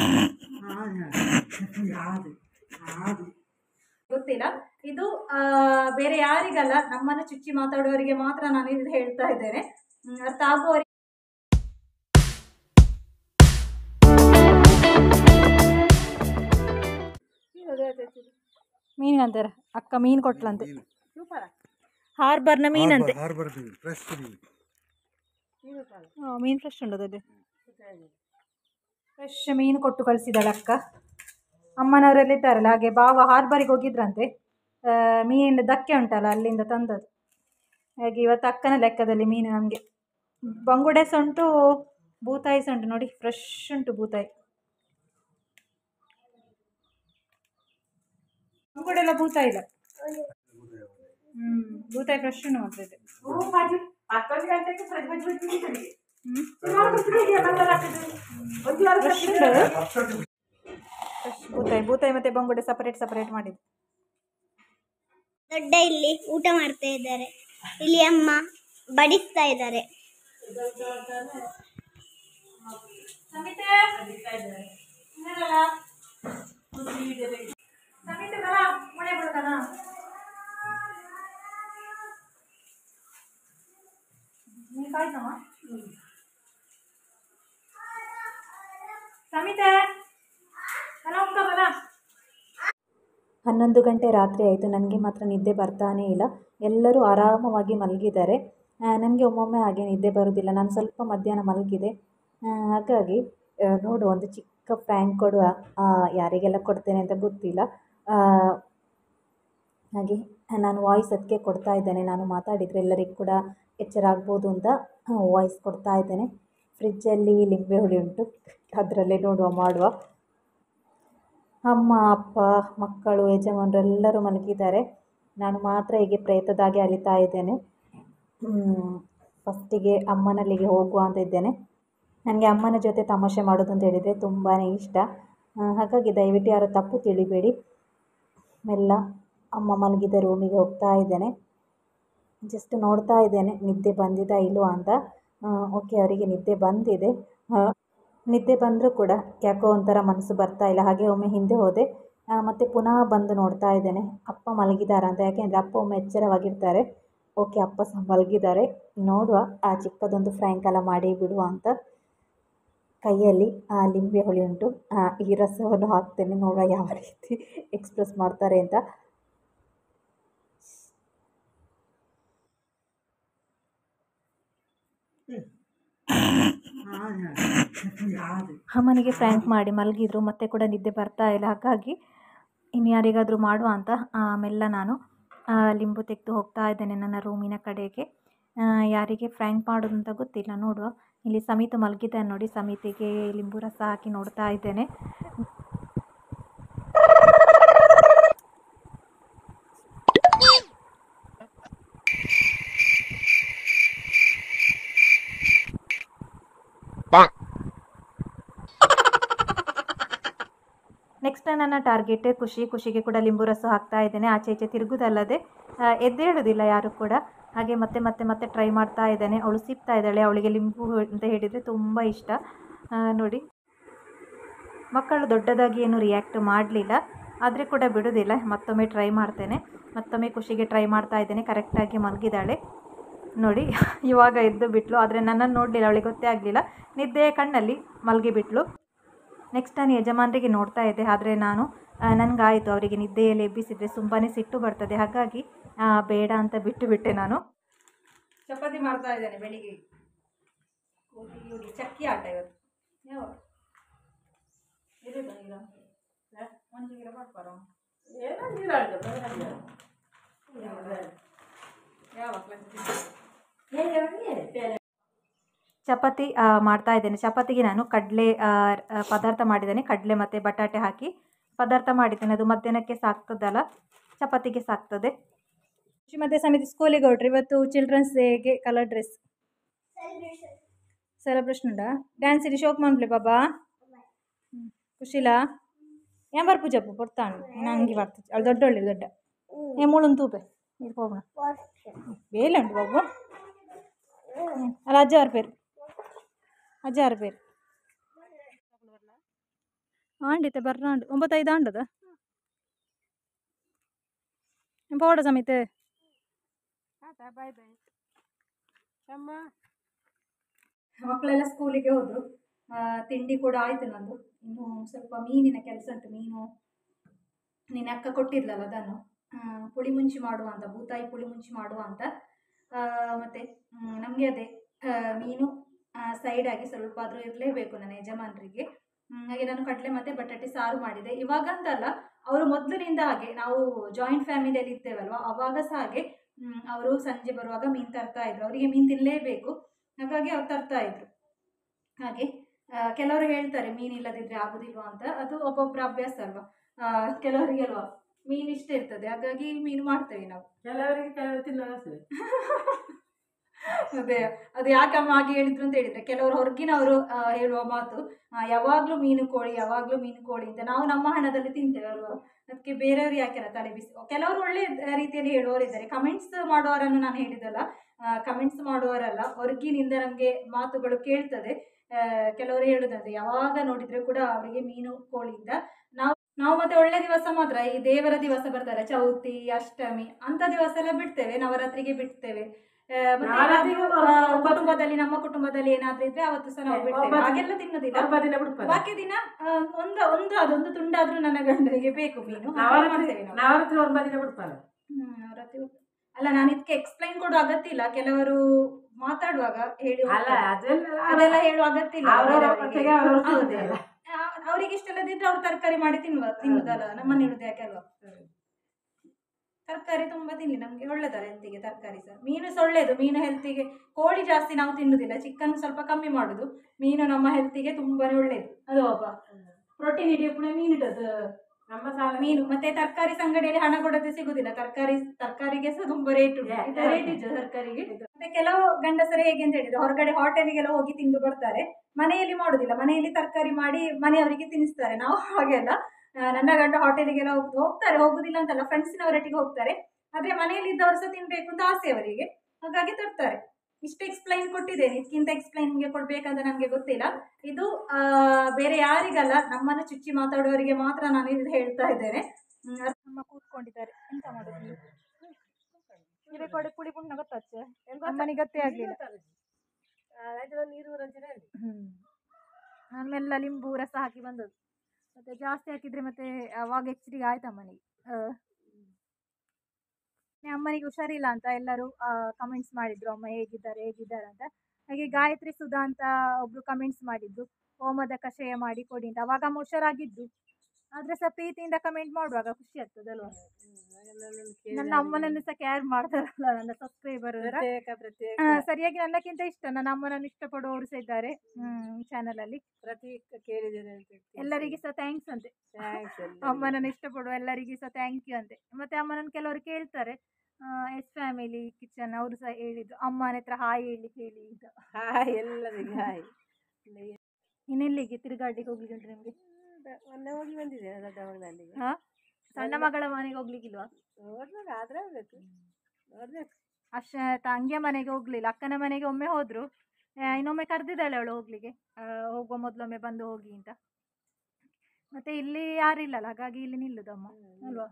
ಗೊತ್ತಿಲ್ಲ ಇದು ಆ, ಬೇರೆ ಯಾರಿಗಲ್ಲ ನಮ್ಮನ್ನು ಚುಚ್ಚಿ ಮಾತಾಡುವವರಿಗೆ ಮಾತ್ರ ನಾನು ಇದು ಹೇಳ್ತಾ ಇದ್ದೇನೆ ಹ್ಮ್, ಅರ್ಥ ಆಗುವವರಿಗೆ ಮೀನಿಗಂತಾರೆ ಅಕ್ಕ ಮೀನು ಕೊಟ್ಲಂತೆ ಹಾರ್ಬರ್ನ ಮೀನಂತೆ ಹಾರ್ಬರ್ ಮೀನು ಫ್ರೆಶ್ ಮೀನು ಆ, ಮೀನು ಫ್ರೆಶ್ ಉಂಟದಲ್ಲಿ ಫ್ರೆಶ್ ಮೀನು ಕೊಟ್ಟು ಕಳಿಸಿದಾಳೆ ಅಕ್ಕ ಅಮ್ಮನವರೆಲ್ಲ ಇದ್ದಾರಲ್ಲ ಹಾಗೆ ಬಾವ ಹಾರ್ಬರಿಗೆ ಹೋಗಿದ್ರಂತೆ ಆ, ಮೀನಿನ ದಕ್ಕೆ ಉಂಟಲ್ಲ ಅಲ್ಲಿಂದ ತಂದದ್ದು ಹಾಗೆ ಇವತ್ತು ಅಕ್ಕನ ಲೆಕ್ಕದಲ್ಲಿ ಮೀನು ನಮಗೆ ಬಂಗುಡೆ ಸಹ ಉಂಟು ಬೂತಾಯಿ ಸಹ ಉಂಟು ನೋಡಿ ಫ್ರೆಶ್ ಉಂಟು ಬೂತಾಯಿ ಬಂಗುಡೆ ಎಲ್ಲ ಬೂತಾಯಿ ಇಲ್ಲ ಹ್ಞೂ ಬೂತಾಯಿ ಫ್ರೆಶ್ ಉಂಟು ಮಾತ್ರ ಇದೆ ಫ್ರೆಶ್ ಉಂಟು ಬೂತಾಯಿ ಬೂತಾಯಿ ಮತ್ತೆ ಬಂಗುಡೆ ಸಪರೇಟ್ ಸಪರೇಟ್ ಮಾಡಿದ್ದು ದೊಡ್ಡ ಇಲ್ಲಿ ಊಟ ಮಾಡ್ತಾ ಇದ್ದಾರೆ ಇಲ್ಲಿ ಅಮ್ಮ ಬಡಿಸ್ತಾ ಇದ್ದಾರೆ ಸಮಿತೆ ಬಲ ಉಂಟ ಬಲ ಹನ್ನೊಂದು ಗಂಟೆ ರಾತ್ರಿ ಆಯಿತು ನನಗೆ ಮಾತ್ರ ನಿದ್ದೆ ಬರ್ತಾನೇ ಇಲ್ಲ ಎಲ್ಲರೂ ಆರಾಮವಾಗಿ ಮಲಗಿದ್ದಾರೆ ನನಗೆ ಒಮ್ಮೊಮ್ಮೆ ಹಾಗೆ ನಿದ್ದೆ ಬರೋದಿಲ್ಲ ನಾನು ಸ್ವಲ್ಪ ಮಧ್ಯಾಹ್ನ ಮಲಗಿದೆ ಆ, ಹಾಗಾಗಿ ಆ, ನೋಡು ಒಂದು ಚಿಕ್ಕ ಪ್ರ್ಯಾಂಕ್ ಕೊಡುವ ಆ, ಯಾರಿಗೆಲ್ಲ ಕೊಡ್ತೇನೆ ಅಂತ ಗೊತ್ತಿಲ್ಲ ಆ, ಹಾಗೆ ನಾನು ವಾಯ್ಸ್ ಅದಕ್ಕೆ ಕೊಡ್ತಾ ಇದ್ದೇನೆ ನಾನು ಮಾತಾಡಿದರೆ ಎಲ್ಲರಿಗೂ ಕೂಡ ಎಚ್ಚರ ಆಗ್ಬೋದು ಅಂತ ವಾಯ್ಸ್ ಕೊಡ್ತಾ ಇದ್ದೇನೆ ಫ್ರಿಜ್ಜಲ್ಲಿ ಲಿಂಬೆ ಹುಳಿ ಉಂಟು ಅದರಲ್ಲೇ ನೋಡುವ ಮಾಡುವ ಅಮ್ಮ ಅಪ್ಪ ಮಕ್ಕಳು ಯಜಮಾನರೆಲ್ಲರೂ ಮಲಗಿದ್ದಾರೆ ನಾನು ಮಾತ್ರ ಹೀಗೆ ಪ್ರೇತದಾಗೆ ಅಲಿತಾ ಇದ್ದೇನೆ ಫಸ್ಟಿಗೆ ಅಮ್ಮನಲ್ಲಿಗೆ ಹೋಗುವ ಅಂತ ಇದ್ದೇನೆ ನನಗೆ ಅಮ್ಮನ ಜೊತೆ ತಮಾಷೆ ಮಾಡೋದು ಅಂತ ಹೇಳಿದರೆ ತುಂಬಾ ಇಷ್ಟ ಆ, ಹಾಗಾಗಿ ದಯವಿಟ್ಟು ಯಾರು ತಪ್ಪು ತಿಳಿಬೇಡಿ ಮೆಲ್ಲ ಅಮ್ಮ ಮಲಗಿದ ರೂಮಿಗೆ ಹೋಗ್ತಾ ಇದ್ದೇನೆ ಜಸ್ಟ್ ನೋಡ್ತಾ ಇದ್ದೇನೆ ನಿದ್ದೆ ಬಂದಿದಾ ಇಲ್ವಾ ಅಂತ ಓಕೆ ಅವರಿಗೆ ನಿದ್ದೆ ಬಂದಿದೆ ಆ, ನಿದ್ದೆ ಬಂದರೂ ಕೂಡ ಯಾಕೋ ಒಂಥರ ಮನಸ್ಸು ಬರ್ತಾ ಇಲ್ಲ ಹಾಗೆ ಒಮ್ಮೆ ಹಿಂದೆ ಹೋದೆ ಆ, ಮತ್ತೆ ಪುನಃ ಬಂದು ನೋಡ್ತಾ ಇದ್ದೇನೆ ಅಪ್ಪ ಮಲಗಿದ್ದಾರಾ ಅಂತ ಯಾಕೆಂದರೆ ಅಪ್ಪ ಒಮ್ಮೆ ಎಚ್ಚರವಾಗಿರ್ತಾರೆ ಓಕೆ ಅಪ್ಪ ಸಹ ಮಲಗಿದ್ದಾರೆ ನೋಡುವ ಆ ಚಿಕ್ಕದೊಂದು ಫ್ರ್ಯಾಂಕ್ ಎಲ್ಲ ಮಾಡಿ ಬಿಡುವ ಅಂತ ಕೈಯಲ್ಲಿ ಆ ಲಿಂಬೆ ಹುಳಿ ಉಂಟು ಆ, ಈ ರಸವನ್ನು ಹಾಕ್ತೇನೆ ನೋಡುವ ಯಾವ ರೀತಿ ಎಕ್ಸ್ಪ್ರೆಸ್ ಮಾಡ್ತಾರೆ ಅಂತ ಅಮ್ಮನಿಗೆ ಫ್ರ್ಯಾಂಕ್ ಮಾಡಿ ಮಲಗಿದ್ರು ಮತ್ತೆ ಕೂಡ ನಿದ್ದೆ ಬರ್ತಾ ಇಲ್ಲ ಹಾಗಾಗಿ ಇನ್ನು ಯಾರಿಗಾದರೂ ಮಾಡುವ ಅಂತ ಆಮೆಲ್ಲ ನಾನು ಆ, ಲಿಂಬು ತೆಗೆದು ಹೋಗ್ತಾ ಇದ್ದೇನೆ ನನ್ನ ರೂಮಿನ ಕಡೆಗೆ ಆ, ಯಾರಿಗೆ ಫ್ರ್ಯಾಂಕ್ ಮಾಡೋದು ಅಂತ ಗೊತ್ತಿಲ್ಲ ನೋಡುವ ಇಲ್ಲಿ ಸಮಿತು ಮಲಗಿದ್ದಾನೆ ನೋಡಿ ಸಮಿತಿಗೆ ಲಿಂಬು ರಸ ಹಾಕಿ ನೋಡ್ತಾ ಇದ್ದೇನೆ ನೆಕ್ಸ್ಟ್ ನನ್ನ ಟಾರ್ಗೆಟ್ ಖುಷಿ ಖುಷಿಗೆ ಕೂಡ ಲಿಂಬು ರಸ ಹಾಕ್ತಾ ಇದ್ದೇನೆ ಆಚೆ ಈಚೆ ತಿರುಗುದಲ್ಲದೆ ಆ, ಎದ್ದೇಳೋದಿಲ್ಲ ಯಾರು ಕೂಡ ಹಾಗೆ ಮತ್ತೆ ಮತ್ತೆ ಮತ್ತೆ ಟ್ರೈ ಮಾಡ್ತಾ ಇದ್ದೇನೆ ಅವಳು ಸಿಗ್ತಾ ಇದ್ದಾಳೆ ಅವಳಿಗೆ ಲಿಂಬು ಅಂತ ಹೇಳಿದರೆ ತುಂಬ ಇಷ್ಟ ಆ, ನೋಡಿ ಮಕ್ಕಳು ದೊಡ್ಡದಾಗಿ ಏನು ರಿಯಾಕ್ಟ್ ಮಾಡಲಿಲ್ಲ ಆದರೆ ಕೂಡ ಬಿಡೋದಿಲ್ಲ ಮತ್ತೊಮ್ಮೆ ಟ್ರೈ ಮಾಡ್ತೇನೆ ಮತ್ತೊಮ್ಮೆ ಖುಷಿಗೆ ಟ್ರೈ ಮಾಡ್ತಾ ಇದ್ದೇನೆ ಕರೆಕ್ಟಾಗಿ ಮಲಗಿದ್ದಾಳೆ ನೋಡಿ ಇವಾಗ ಎದ್ದು ಬಿಟ್ಲು ಆದರೆ ನನ್ನನ್ನು ನೋಡಲಿಲ್ಲ ಅವಳಿಗೆ ಗೊತ್ತೇ ಆಗಲಿಲ್ಲ ನಿದ್ದೆ ಕಣ್ಣಲ್ಲಿ ಮಲಗಿಬಿಟ್ಲು ನೆಕ್ಸ್ಟ್ ನಾನು ಯಜಮಾನರಿಗೆ ನೋಡ್ತಾ ಇದ್ದೆ ಆದರೆ ನಾನು ನನಗಾಯಿತು ಅವರಿಗೆ ನಿದ್ದೆಯಲ್ಲಿ ಎಬ್ಬಿಸಿದರೆ ತುಂಬಾ ಸಿಟ್ಟು ಬರ್ತದೆ ಹಾಗಾಗಿ ಆ, ಬೇಡ ಅಂತ ಬಿಟ್ಟು ಬಿಟ್ಟೆ ನಾನು ಚಪಾತಿ ಮಾಡ್ತಾ ಇದ್ದೇನೆ ಬೆಳಿಗ್ಗೆ ಗೋಧಿ ಹುಡಿ ಚಕ್ಕಿ ಆಟ ಇವತ್ತು ಯಾವ ಇರುದಾ ಈಗ? ಹ? ಮಂಜು ಗಿಡ ಮಾಡ್ಪಾರ ಯಾವ ಚಪಾತಿ ಆ, ಮಾಡ್ತಾ ಇದ್ದೇನೆ ಚಪಾತಿಗೆ ನಾನು ಕಡಲೆ ಪದಾರ್ಥ ಮಾಡಿದ್ದೇನೆ ಕಡಲೆ ಮತ್ತು ಬಟಾಟೆ ಹಾಕಿ ಪದಾರ್ಥ ಮಾಡಿದ್ದೇನೆ ಅದು ಮಧ್ಯಾಹ್ನಕ್ಕೆ ಸಾಕ್ತದಲ್ಲ ಚಪಾತಿಗೆ ಸಾಕ್ತದೆ ಶ್ರೀಮತಿ ಸಮಿತಿ ಸ್ಕೂಲಿಗೆ ಹೊರಟ್ರಿ ಇವತ್ತು ಚಿಲ್ಡ್ರನ್ಸ್ ಡೇಗೆ ಕಲರ್ ಡ್ರೆಸ್ ಸೆಲೆಬ್ರೇಷನ್ ಉಂಟಾ ಡ್ಯಾನ್ಸ್ ಇಡಿ ಶೋಕ್ ಮಾಡ್ಲಿ ಬಾಬಾ ಹ್ಮ್. ಖುಷಿಲಾ ಏನ್ ಬರ್ ಪೂಜಪ್ಪು ಕೊಡ್ತಾನು ನಂಗೆ ಬರ್ತದೆ ಅವಳು ದೊಡ್ಡೊಳ್ಳೆ ದೊಡ್ಡ ಏ ಮುಳುನ್ ತೂಪೆ ಇದು ಹೋಗೋಣ ಬೇಲೆ ಉಂಟು ಬಾಬು ಹ್ಮ್. ಅಲ್ಲ ಅಜ್ಜ ಅವ್ರ ಪೇರು ಅಜ್ಜ ಅವ್ರ ಪೇರು ಆಂಡಿತೆ ಬರ್ರಾಂಡು ಒಂಬತ್ತೈದು ಆಂಡದ ಪೌಡ ಸಮೇತ ಬಾಯ್ ಬಾಯ್ ಅಮ್ಮ ಮಕ್ಕಳೆಲ್ಲ ಸ್ಕೂಲಿಗೆ ಹೋದ್ರು ಆ, ತಿಂಡಿ ಕೂಡ ಆಯ್ತು ನಂದು ಇನ್ನು ಸ್ವಲ್ಪ ಮೀನಿನ ಕೆಲಸ ಉಂಟು ಮೀನು ನಿನ್ನ ಅಕ್ಕ ಕೊಟ್ಟಿದ್ಲಲ್ಲ ಅದನ್ನು ಆ, ಪುಳಿ ಮುಂಚಿ ಮಾಡುವ ಅಂತ ಬೂತಾಯಿ ಪುಳಿ ಮುಂಚಿ ಮಾಡುವ ಅಂತ ಆ, ಮತ್ತೆ ನಮಗೆ ಅದೇ ಆ, ಮೀನು ಸೈಡ್ ಆಗಿ ಸ್ವಲ್ಪ ಆದರೂ ಇರಲೇಬೇಕು ನನ್ನ ಯಜಮಾನರಿಗೆ ಹ್ಮ್, ಹಾಗೆ ನಾನು ಕಡಲೆ ಮತ್ತು ಬಟಾಟೆ ಸಾರು ಮಾಡಿದೆ ಇವಾಗ ಅಂತಲ್ಲ ಅವರು ಮೊದಲಿನಿಂದ ಹಾಗೆ ನಾವು ಜಾಯಿಂಟ್ ಫ್ಯಾಮಿಲಿಯಲ್ಲಿ ಇರ್ತೇವಲ್ವ ಅವಾಗ ಸಹ ಹಾಗೆ ಅವರು ಸಂಜೆ ಬರುವಾಗ ಮೀನು ತರ್ತಾ ಇದ್ರು ಅವರಿಗೆ ಮೀನು ತಿನ್ನಲೇಬೇಕು ಹಾಗಾಗಿ ಅವ್ರು ತರ್ತಾ ಇದ್ರು ಹಾಗೆ ಆ, ಕೆಲವರು ಹೇಳ್ತಾರೆ ಮೀನು ಇಲ್ಲದಿದ್ರೆ ಆಗುದಿಲ್ವಾ ಅಂತ ಅದು ಒಬ್ಬೊಬ್ಬರ ಅಭ್ಯಾಸ ಅಲ್ವಾ ಆ, ಕೆಲವರಿಗೆ ಅಲ್ವಾ ಮೀನು ಇಷ್ಟ ಇರ್ತದೆ ಹಾಗಾಗಿ ಮೀನು ಮಾಡ್ತೇವೆ ನಾವು ಕೆಲವರಿಗೆ ಕೆಲವರು ತಿನ್ನೋದು ಅದೇ ಅದು ಯಾಕಮ್ಮ ಹಾಗೆ ಹೇಳಿದ್ರು ಅಂತ ಹೇಳಿದ್ರೆ ಕೆಲವರು ಹೊರಗಿನವರು ಆ, ಹೇಳುವ ಮಾತು ಆ, ಯಾವಾಗ್ಲೂ ಮೀನು ಕೋಳಿ ಯಾವಾಗ್ಲೂ ಮೀನು ಕೋಳಿ ಅಂತ ನಾವು ನಮ್ಮ ಹಣದಲ್ಲಿ ತಿಂತೇವೆ ಅಲ್ವಾ ಅದಕ್ಕೆ ಬೇರೆಯವರು ಯಾಕೆಲ್ಲ ತಲೆ ಬಿಸಿ ಕೆಲವರು ಒಳ್ಳೆ ರೀತಿಯಲ್ಲಿ ಹೇಳುವವರಿದ್ದಾರೆ ಕಮೆಂಟ್ಸ್ ಮಾಡುವವರನ್ನು ನಾನು ಹೇಳಿದಲ್ಲ ಕಮೆಂಟ್ಸ್ ಮಾಡುವವರಲ್ಲ ಹೊರಗಿನಿಂದ ನಮಗೆ ಮಾತುಗಳು ಕೇಳ್ತದೆ ಆ, ಕೆಲವರು ಹೇಳುದಂತೆ ಯಾವಾಗ ನೋಡಿದ್ರೆ ಕೂಡ ಅವರಿಗೆ ಮೀನು ಕೋಳಿಯಿಂದ ನಾವು ನಾವು ಮತ್ತೆ ಒಳ್ಳೆ ದಿವಸ ಮಾತ್ರ ಈ ದೇವರ ದಿವಸ ಬರ್ತಾರೆ ಚೌತಿ ಅಷ್ಟಮಿ ಅಂತ ದಿವಸ ಎಲ್ಲ ಬಿಡ್ತೇವೆ ನವರಾತ್ರಿಗೆ ಬಿಡ್ತೇವೆ ಆ, ಮತ್ತೆ ನವರಾತ್ರಿಗೆ ಏನಾದ್ರೂ, ಒಂಬತ್ತು- ಆ, ಒಂಬತ್ತು- ಕುಟುಂಬದಲ್ಲಿ ನಮ್ಮ ಕುಟುಂಬದಲ್ಲಿ ಏನಾದ್ರೂ ಇದ್ರೆ ಅವತ್ತು ಸಹ ನಾವು ಬಿಡ್ತೇವೆ ಒಂಬತ್ತು- ಹಾಗೆಲ್ಲ ತಿನ್ನೋದಿಲ್ಲ ಹಬ್ಬ ದಿನ ಬಿಡ್ತಾರೆ ಬಾಕಿ ದಿನ ಆ, ಒಂದು ಒಂದು ಅದೊಂದು ತುಂಡಾದ್ರೂ ನನ್ನ ಗಂಡನಿಗೆ ಬೇಕು ಮೀನು ಹಾಗೆ ನವರಾತ್ರಿ ಮಾಡ್ತೇವೆ ನಾವು. ನವರಾತ್ರಿ ಒಂಬ ದಿನ ಬಿಡ್ತಾರೆ ಹ್ಮ್, ನವರಾತ್ರಿ ಅಲ್ಲ ನಾನು ಇದಕ್ಕೆ ಎಕ್ಸ್ಪ್ಲೈನ್ ಕೊಡೋ ಅಗತ್ಯ ಇಲ್ಲ ಕೆಲವರು ಮಾತಾಡುವಾಗ ಹೇಳಿ ಅಲ್ಲ ಹೋಗ್ತಾರೆ. ಅದೆಲ್ಲ ಅದೆಲ್ಲ ಹೇಳುವ ಅಗತ್ಯ ಇಲ್ಲ ಅವರವರ ಬೇರೆಯವರಿಗೆ. ಹೊಟ್ಟೆಗೆ ಅವರವರು ಹೌದು. ತಿಂತಾರೆ. ಆ, ಅವ್ರಿಗೆ ಇಷ್ಟ ಇಲ್ಲದಿದ್ರೆ ಅವ್ರು ತರಕಾರಿ ಮಾಡಿ ತಿನ್ನುವ ತಿನ್ನುದಲ್ಲ ನಮ್ಮನ್ನ ಇಡುದು ಯಾಕೆ ಅಲ್ವಾ ತರಕಾರಿ ತುಂಬಾ ತಿನ್ನಿ ನಮ್ಗೆ ಒಳ್ಳೇದಲ್ಲ ಹೆಲ್ತಿಗೆ ತರಕಾರಿ ಸಹ ಮೀನು ಸಹ ಒಳ್ಳೇದು ಮೀನು ಹೆಲ್ತಿಗೆ ಕೋಳಿ ಜಾಸ್ತಿ ನಾವು ತಿನ್ನುದಿಲ್ಲ ಚಿಕನ್ ಸ್ವಲ್ಪ ಕಮ್ಮಿ ಮಾಡುದು ಮೀನು ನಮ್ಮ ಹೆಲ್ತಿಗೆ ತುಂಬಾನೇ ಒಳ್ಳೇದು ಅದು ಅಪ್ಪ ಪ್ರೋಟೀನ್ ಹಿಡಿಯೋ ಪುಣ ಮೀನು ಇಡೋದು ನಮ್ಮ ಸಾಲ ಮೀನು ಮತ್ತೆ ತರಕಾರಿ ಸಂಗಡಿಯಲ್ಲಿ ಹಣ ಕೊಡದೆ ಸಿಗುದಿಲ್ಲ ತರಕಾರಿ ತರಕಾರಿಗೆ ಸಹ ತುಂಬಾ ರೇಟ್ ಉಂಟು Yeah. ರೇಟ್ ಇದೆ ತರಕಾರಿಗೆ ಮತ್ತೆ ಕೆಲವು ಗಂಡಸರು ಹೇಗೆ ಅಂತ ಹೇಳಿದ್ರೆ ಹೊರಗಡೆ ಹೋಟೆಲಿಗೆಲ್ಲ ಹೋಗಿ ತಿಂದು ಬರ್ತಾರೆ ಮನೆಯಲ್ಲಿ ಮಾಡುದಿಲ್ಲ ಮನೆಯಲ್ಲಿ ತರಕಾರಿ ಮಾಡಿ ಮನೆಯವರಿಗೆ ತಿನ್ನಿಸ್ತಾರೆ ನಾವು ಹಾಗೆಲ್ಲ ಆ, ನನ್ನ ಗಂಡ ಹೋಟೆಲಿಗೆಲ್ಲ ಹೋಗ್- ಹೋಗ್ತಾರೆ ಹೋಗುದಿಲ್ಲ ಅಂತಲ್ಲ ಫ್ರೆಂಡ್ಸಿನವರೊಟ್ಟಿಗೆ ಹೋಗ್ತಾರೆ ಆದ್ರೆ ಮನೆಯಲ್ಲಿ ಇದ್ದವರು ಸಹ ತಿನ್ಬೇಕು ಅಂತ ಆಸೆ ಅವರಿಗೆ ಹಾಗಾಗಿ ತರ್ತಾರೆ ಇಷ್ಟು ಎಕ್ಸ್ಪ್ಲೈನ್ ಕೊಟ್ಟಿದ್ದೇನೆ ಇದಕ್ಕಿಂತ ಎಕ್ಸ್ಪ್ಲೈನ್ ನಿಮಗೆ ಕೊಡ್ಬೇಕಂತ ನನಗೆ ಗೊತ್ತಿಲ್ಲ ಇದು ಆ, ಬೇರೆ ಯಾರಿಗಲ್ಲ ನಮ್ಮನ್ನು ಚುಚ್ಚಿ ಮಾತಾಡುವವರಿಗೆ ಮಾತ್ರ ನಾನು ಇದು ಹೇಳ್ತಾ ಇದ್ದೇನೆ ಹ್ಮ್, ಅದು ನಮ್ಮ ಕೂತ್ಕೊಂಡಿದ್ದಾರೆ ಎಂತ ಮಾಡೋದು ಇವೆ ಕೊಡೆ ಪುಳಿ ಪುಣ್ಣ ಗೊತ್ತಾಚೆ ಅಮ್ಮನಿಗೆ ಗೊತ್ತೇ ಆಗ್ಲಿಲ್ಲ ನೀರು ರಂಜನೆ ಉಂಟು. ಹ್ಮ್ ಆಮೇಲೆ ಲಿಂಬು ರಸ ಹಾಕಿ ಬಂದದ್ದು ಮತ್ತೆ ಜಾಸ್ತಿ ಹಾಕಿದ್ರೆ ಮತ್ತೆ ಅವಾಗ ಹೆಚ್ಚಿಗೆ ಆಯ್ತು ಅಮ್ಮನಿಗೆ ಆ. ಮತ್ತೆ ಅಮ್ಮನಿಗೆ ಹುಷಾರಿಲ್ಲ ಅಂತ ಎಲ್ಲರೂ ಕಮೆಂಟ್ಸ್ ಮಾಡಿದ್ರು ಅಮ್ಮ ಹೇಗಿದ್ದಾರೆ ಹೇಗಿದ್ದಾರೆ ಅಂತ ಹಾಗೆ ಗಾಯತ್ರಿ ಸುಧಾ ಅಂತ ಒಬ್ರು ಕಮೆಂಟ್ಸ್ ಮಾಡಿದ್ರು ಹೋಮದ ಕಷಾಯ ಮಾಡಿ ಕೊಡಿ ಅಂತ ಅವಾಗ ಅಮ್ಮ ಹುಷಾರಾಗಿದ್ದು ಆದ್ರೆ ಸಹ ಪ್ರೀತಿಯಿಂದ ಕಮೆಂಟ್ ಮಾಡುವಾಗ ಖುಷಿ ಆಗ್ತದಲ್ವಾ ನನ್ನ ಅಮ್ಮನನ್ನು ಸಹ ಕೇರ್ ಮಾಡ್ತಾರಲ್ಲ ನನ್ನ ಸಬ್ಸ್ಕ್ರೈಬರ್ ಪ್ರತ್ಯೇಕ ಪ್ರತ್ಯೇಕ ಸರಿಯಾಗಿ ನನ್ನಕ್ಕಿಂತ ಇಷ್ಟ ನನ್ನ ಅಮ್ಮನನ್ನು ಇಷ್ಟಪಡುವವರು ಸಹ ಇದ್ದಾರೆ ಚಾನಲ್ ಅಲ್ಲಿ ಪ್ರತ್ಯೇಕ ಕೇಳಿದ್ದೇನೆ ಅಂತ ಹೇಳ್ತೀನಿ. ಎಲ್ಲರಿಗೆ ಸಹ ಥ್ಯಾಂಕ್ಸ್ ಅಂತೆ Thanks ಎಲ್ಲರಿಗೂ. ಅಮ್ಮನನ್ನು ಇಷ್ಟಪಡುವ ಎಲ್ಲರಿಗೆ ಸಹ ಥ್ಯಾಂಕ್ ಯು ಅಂತೆ ಮತ್ತೆ ಅಮ್ಮನನ್ನು ಕೆಲವರು ಕೇಳ್ತಾರೆ ಎಸ್ ಫ್ಯಾಮಿಲಿ ಕಿಚನ್ ಅವರು ಸಹ ಹೇಳಿದ್ರು ಅಮ್ಮನ ಹತ್ರ ಹಾಯ್ ಹೇಳಲಿಕ್ಕೆ ಹೇಳಿ ಅಂತ ಹಾಯ್ ಎಲ್ಲರಿಗೆ ಹಾಯ್ ಇನ್ನೆಲ್ಲಿಗೆ ತಿರುಗಾಡ್ಲಿಕ್ಕೆ ಹೋಗ್ಲಿಕ್ಕೆ ಉಂಟು ನಿಮಗೆ ಮೊನ್ನೆ ಹೋಗಿ ಬಂದಿದ್ದೇನೆ ದೊಡ್ಡ ಮಗನಲ್ಲಿ ಹಾ ಸಣ್ಣ ಮಗಳ ಮನೆಗೆ ಹೋಗ್ಲಿಕ್ಕಿಲ್ವಾ ನೋಡ್ಬೇಕು ಆದ್ರೆ ಹೋಗ್ಬೇಕು ನೋಡ್ಬೇಕು ಅಷ್ಟ ತಂಗಿಯ ಮನೆಗೆ ಹೋಗ್ಲಿಲ್ಲ ಅಕ್ಕನ ಮನೆಗೆ ಒಮ್ಮೆ ಹೋದ್ರು ಆ, ಇನ್ನೊಮ್ಮೆ ಕರೆದಿದ್ದಾಳೆ ಅವಳು ಹೋಗ್ಲಿಕ್ಕೆ ಆ, ಹೋಗುವ ಮೊದಲೊಮ್ಮೆ ಬಂದು ಹೋಗಿ ಅಂತ ಮತ್ತೆ ಇಲ್ಲಿ ಯಾರಿಲ್ಲಲ್ಲ ಹಾಗಾಗಿ ಇಲ್ಲಿ ನಿಲ್ಲುದು ಅಮ್ಮ ಅಲ್ವಾ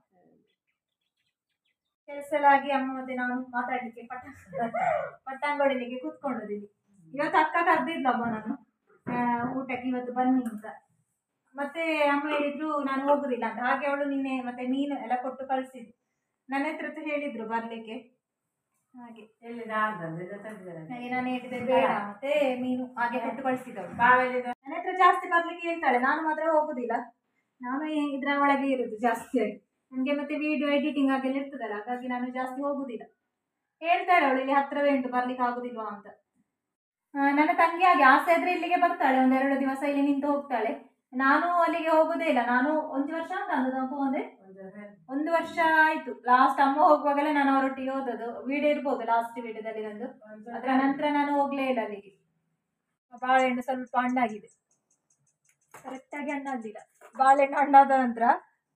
ಕೆಲಸ ಎಲ್ಲ ಆಗಿ ಅಮ್ಮ ಮತ್ತೆ ನಾನು ಮಾತಾಡ್ಲಿಕ್ಕೆ ಪಟ ಪಟ್ಟಂಗೊಡಿಲಿಕ್ಕೆ ಕೂತ್ಕೊಂಡದಿಲ್ಲಿ ಇವತ್ತು ಅಕ್ಕ ಕರೆದಿದ್ಲಮ್ಮ ನಾನು ಆ, ಊಟಕ್ಕೆ ಇವತ್ತು ಬನ್ನಿ ಅಂತ ಮತ್ತೆ ಅಮ್ಮ ಹೇಳಿದ್ರು ನಾನು ಹೋಗುದಿಲ್ಲ ಅಂತ ಹಾಗೆ ಅವಳು ನಿನ್ನೆ ಮತ್ತೆ ಮೀನು ಎಲ್ಲ ಕೊಟ್ಟು ಕಳಿಸಿದ್ರು ನನ್ನ ಹತ್ರ ಸಹ ಹೇಳಿದ್ರು ಬರ್ಲಿಕ್ಕೆ ಹಾಗೆ ಎಲ್ಲಿ ನಾನು ಬಂದೆ ತಂದಿದ್ದೇನೆ ಹಾಗೆ ನಾನು ಹೇಳಿದೆ ಬೇಡ ಮತ್ತೆ ಮೀನು ಹಾಗೆ ಕೊಟ್ಟು ಕಳಿಸಿದವಳು ಬಾವಲಿದ ನನ್ನ ಹತ್ರ ಜಾಸ್ತಿ ಬರ್ಲಿಕ್ಕೆ ಹೇಳ್ತಾಳೆ ನಾನು ಮಾತ್ರ ಹೋಗುದಿಲ್ಲ ನಾನು ಈ- ಇದ್ರ ಒಳಗೆ ಇರುದು ಜಾಸ್ತಿ ಆಗಿ ನನಗೆ ಮತ್ತೆ ವಿಡಿಯೋ ಎಡಿಟಿಂಗ್ ಹಾಗೆಲ್ಲ ಇರ್ತದಲ್ಲ ಹಾಗಾಗಿ ನಾನು ಜಾಸ್ತಿ ಹೋಗುದಿಲ್ಲ ಹೇಳ್ತಾಳೆ ಅವಳು ಇಲ್ಲಿ ಹತ್ರವೇ ಉಂಟು ಬರ್ಲಿಕ್ಕೆ ಆಗುದಿಲ್ವಾ ಅಂತ ಆ, ನನ್ನ ತಂಗಿ ಹಾಗೆ ಆಸೆ ಇದ್ರೆ ಇಲ್ಲಿಗೆ ಬರ್ತಾಳೆ ಒಂದೆರಡು ದಿವಸ ಇಲ್ಲಿ ನಿಂತು ಹೋಗ್ತಾಳೆ ನಾನು ಅಲ್ಲಿಗೆ ಹೋಗುದೇ ಇಲ್ಲ ನಾನು ಒಂದು ವರ್ಷ ಅಂತ ಅಂದದ್ದು ನಾವು ಹೋದೆ ಒಂದು ವರ್ಷ ಆಯ್ತು ಲಾಸ್ಟ್ ಅಮ್ಮ ಹೋಗುವಾಗಲೇ ನಾನು ಅವರೊಟ್ಟಿಗೆ ಹೋದದ್ದು ವಿಡಿಯೋ ಇರ್ಬೋದು ಲಾಸ್ಟ್ ವಿಡಿಯೋದಲ್ಲಿ ನಂದು ಅದರ ನಂತರ ನಾನು ಹೋಗ್ಲೇ ಇಲ್ಲ ಅಲ್ಲಿಗೆ ಬಾಳೆಹಣ್ಣು ಸ್ವಲ್ಪ ಹಣ್ಣಾಗಿದೆ ಕರೆಕ್ಟಾಗಿ ಹಣ್ಣಾಗಲಿಲ್ಲ ಬಾಳೆಹಣ್ಣು ಹಣ್ಣಾದ ನಂತರ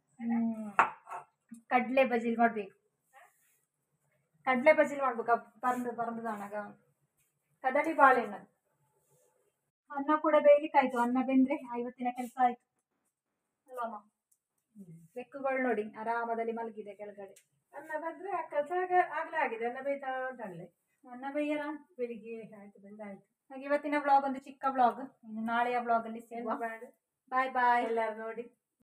ಕಡಲೆ ಬಜಿಲ್ ಮಾಡಬೇಕು ಕಡಲೆ ಬಜಿಲ್ ಮಾಡ್ಬೇಕು ಪರಂದು ಪರಂದು ತಾಣಗ ಕದಳಿ ಬಾಳೆಹಣ್ಣು ಅನ್ನ ಕೂಡ ಬೇಯಲಿಕ್ಕಾಯ್ತು ಅನ್ನ ಬೆಂದ್ರೆ ಇವತ್ತಿನ ಕೆಲಸ ಆಯ್ತು ಸುಲಮ ಬೆಕ್ಕುಗಳು ನೋಡಿ ಆರಾಮದಲ್ಲಿ ಮಲಗಿದೆ ಕೆಳಗಡೆ ಅನ್ನ ಬಂದ್ರೆ ಅಕ್ಕ ಸಾಗ ಆಗ್ಲೇ ಆಗಿದೆ ಅನ್ನ ಬೇಯ್ತಾ ಉಂಟಲ್ಲೇ ಅನ್ನ ಬೈಯರ ಬೆಳಿಗ್ಗೆ ಆಯ್ತು ಬಂದಾಯ್ತು ಹಾಗೆ ಇವತ್ತಿನ ಬ್ಲಾಗ್ ಒಂದು ಚಿಕ್ಕ ಬ್ಲಾಗ್ ಇನ್ನು ನಾಳೆಯ ಬ್ಲಾಗ್ ಅಲ್ಲಿ ಏನು ಸಿಗುವ ಮಾಡು ಬಾಯ್ ಬಾಯ್ ಎಲ್ಲರೂ ನೋಡಿ